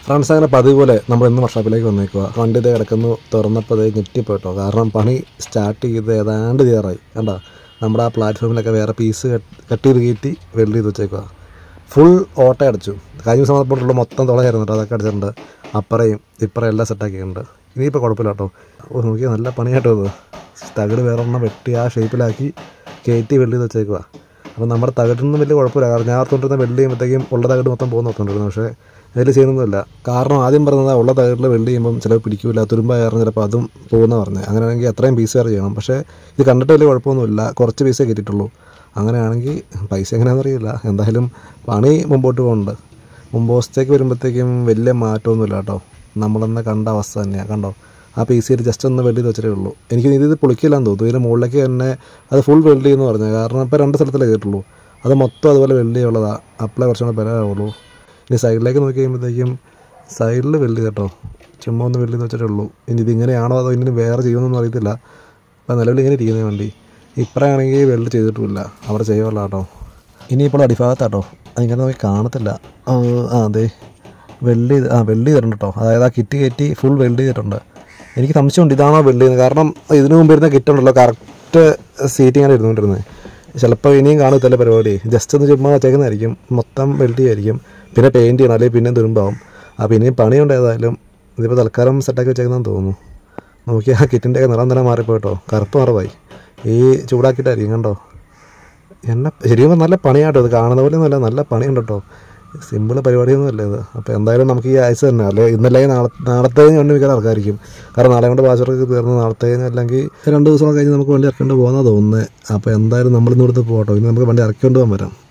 friends അങ്ങനെ പതിവ് പോലെ നമ്മൾ ഇന്ന് വർഷാപ്പിലേക്ക് വന്നേക്കുക വണ്ടി ഇത് കിടക്കുന്നു തുറന്നപ്പോൾ ഇത് ഞെട്ടിപ്പോയിട്ടോ കാരണം പണി സ്റ്റാർട്ട് ചെയ്ത് ഏതാണ്ട് തീരാറായി കണ്ടോ നമ്മുടെ ആ പ്ലാറ്റ്ഫോമിലൊക്കെ വേറെ പീസ് കട്ട് ചെയ്ത് കയറ്റി വെൽഡ് ചെയ്ത് വെച്ചേക്കുക ഫുൾ ഓട്ട അടച്ചു കഴിഞ്ഞ ദിവസം വന്നപ്പോഴുള്ള മൊത്തം തുളയായിരുന്നു കേട്ടോ അതൊക്കെ അടിച്ചിട്ടുണ്ട് അപ്പറയും ഇപ്പറയും എല്ലാം സെറ്റാക്കിയിട്ടുണ്ട് ഇനിയിപ്പോൾ കുഴപ്പമില്ല കേട്ടോ ഓ നോക്കിയാൽ നല്ല പണിയായിട്ടോ ഇത് തകിട് വേറെ ഒരെണ്ണം വെട്ടി ആ ഷേപ്പിലാക്കി കയറ്റി വെൽഡ് ചെയ്ത് വെച്ചേക്കുക അപ്പോൾ നമ്മുടെ തകിടൊന്നും വലിയ കുഴപ്പമില്ല കാരണം ഞാൻ ഓർത്തുകൊണ്ടിരുന്ന വെൽഡ് ചെയ്യുമ്പോഴത്തേക്കും ഉള്ള തകിട് മൊത്തം പോകുന്ന ഓർത്തുകൊണ്ടിരുന്നു പക്ഷേ അതിൽ ചെയ്യുന്നൊന്നുമില്ല കാരണം ആദ്യം പറഞ്ഞത് ഉള്ള തകിടിൽ വെൽഡ് ചെയ്യുമ്പം ചിലപ്പോൾ പിടിക്കില്ല തുരുമ്പായിരുന്നു ചിലപ്പോൾ അതും പോകുന്ന പറഞ്ഞത് അങ്ങനെയാണെങ്കിൽ അത്രയും പീസ് വേറെ ചെയ്യണം പക്ഷേ ഇത് കണ്ടിട്ട് വലിയ കുഴപ്പമൊന്നുമില്ല കുറച്ച് പീസേ കിട്ടിയിട്ടുള്ളൂ അങ്ങനെയാണെങ്കിൽ പൈസ എങ്ങനെയാണെന്ന് അറിയില്ല എന്തായാലും പണി മുമ്പോട്ട് പോകുന്നുണ്ട് മുമ്പ് ദിവസത്തേക്ക് വരുമ്പോഴത്തേക്കും വലിയ മാറ്റമൊന്നുമില്ല കേട്ടോ നമ്മളെന്ന് കണ്ട അവസ്ഥ തന്നെയാണ് കണ്ടോ ആ പി സി ജസ്റ്റ് ഒന്ന് വെൽഡ് ചെയ്ത് വെച്ചിട്ടേ ഉള്ളൂ എനിക്ക് ഇത് പൊളിക്കില്ലാന്ന് തോന്നുന്നു ഇതിന് മുകളിലേക്ക് തന്നെ അത് ഫുൾ വെൽഡ് ചെയ്യുമെന്ന് പറഞ്ഞു കാരണം ഇപ്പോൾ രണ്ട് സ്ഥലത്തല്ലേ ചെയ്തിട്ടുള്ളൂ അത് മൊത്തം അതുപോലെ വെൽഡ് ചെയ്യുള്ളതാണ് അപ്ലൈ കുറച്ചുകൂടെ ബലമാവുള്ളൂ ഇനി സൈഡിലേക്ക് നോക്കി കഴിയുമ്പോഴത്തേക്കും സൈഡിൽ വെൽഡ് കേട്ടോ ചുമ്മാ ഒന്ന് വെൽഡ് ചെയ്ത് വെച്ചിട്ടേ ഉള്ളൂ ഇനി ഇതിങ്ങനെയാണോ അതോ ഇനി വേറെ ചെയ്യുമെന്നൊന്നും അറിയത്തില്ല അപ്പോൾ നിലവിൽ ഇങ്ങനെ ഇരിക്കുന്ന വണ്ടി ഇപ്പഴാണെങ്കിൽ വെൽഡ് ചെയ്തിട്ടുമില്ല അവിടെ ചെയ്യുമല്ലോ കേട്ടോ ഇനിയിപ്പോൾ അടിഭാഗത്താട്ടോ അതിങ്ങനെ നോക്കി കാണത്തില്ല ആ ആ, അതെ വെൽഡ് ചെയ്ത് ആ വെൽഡ് ചെയ്തിട്ടുണ്ട് കേട്ടോ അതായത് ആ കിറ്റ് കയറ്റി ഫുൾ വെൽഡ് ചെയ്തിട്ടുണ്ട് എനിക്ക് സംശയമുണ്ട് ഇതാണോ വെൽഡ് ചെയ്യുന്നത് കാരണം ഇതിനു മുമ്പ് ഇരുന്ന കിറ്റ് ഉണ്ടല്ലോ കറക്റ്റ് സീറ്റിങ്ങാണ് ഇരുന്നുകൊണ്ടിരുന്നത് ചിലപ്പോൾ ഇനിയും കാണത്തില്ല പരിപാടി ജസ്റ്റ് ഒന്ന് ചുമ്മാ വെച്ചേക്കുന്നതായിരിക്കും മൊത്തം വെൽഡ് ചെയ്യായിരിക്കും പിന്നെ പെയിൻറ്റ് ചെയ്യണം അല്ലെങ്കിൽ പിന്നെ തുരുമ്പാവും ആ പിന്നെയും പണിയുണ്ട് ഏതായാലും ഇതിപ്പോൾ തൽക്കാലം സെറ്റാക്കി വെച്ചേക്കുന്നതെന്ന് തോന്നുന്നു നോക്കി ആ കിറ്റിൻ്റെ ഒക്കെ നിറം തന്നെ മാറിപ്പോയിട്ടോ കറുപ്പ് നിറവായി ഈ ചൂടാക്കിയിട്ടായിരിക്കും കണ്ടോ എന്നെ ശരിക്കും നല്ല പണിയാട്ടോ ഇത് കാണുന്ന പോലെ ഒന്നുമല്ല നല്ല പണിയുണ്ട് കേട്ടോ സിമ്പിൾ പരിപാടിയൊന്നും അല്ല ഇത് അപ്പോൾ എന്തായാലും നമുക്ക് ഈ ആഴ്ച തന്നെ അല്ലെ ഇന്നല്ലെങ്കിൽ നാളെ നാളത്തെ വണ്ടി മിക്കാൻ ആൾക്കാരിക്കും കാരണം നാളെ കൊണ്ട് ബാച്ചർക്ക് തീർന്ന് നാളത്തെ അല്ലെങ്കിൽ രണ്ട് ദിവസം കഴിഞ്ഞ് നമുക്ക് വണ്ടി ഇറക്കേണ്ടി പോകുന്ന തോന്നുന്നത് അപ്പോൾ എന്തായാലും നമ്മൾ ഇന്ന് ഇവിടുത്തെ പോകട്ടോ ഇനി നമുക്ക് വണ്ടി ഇറക്കിക്കൊണ്ട് പോകാൻ വരാം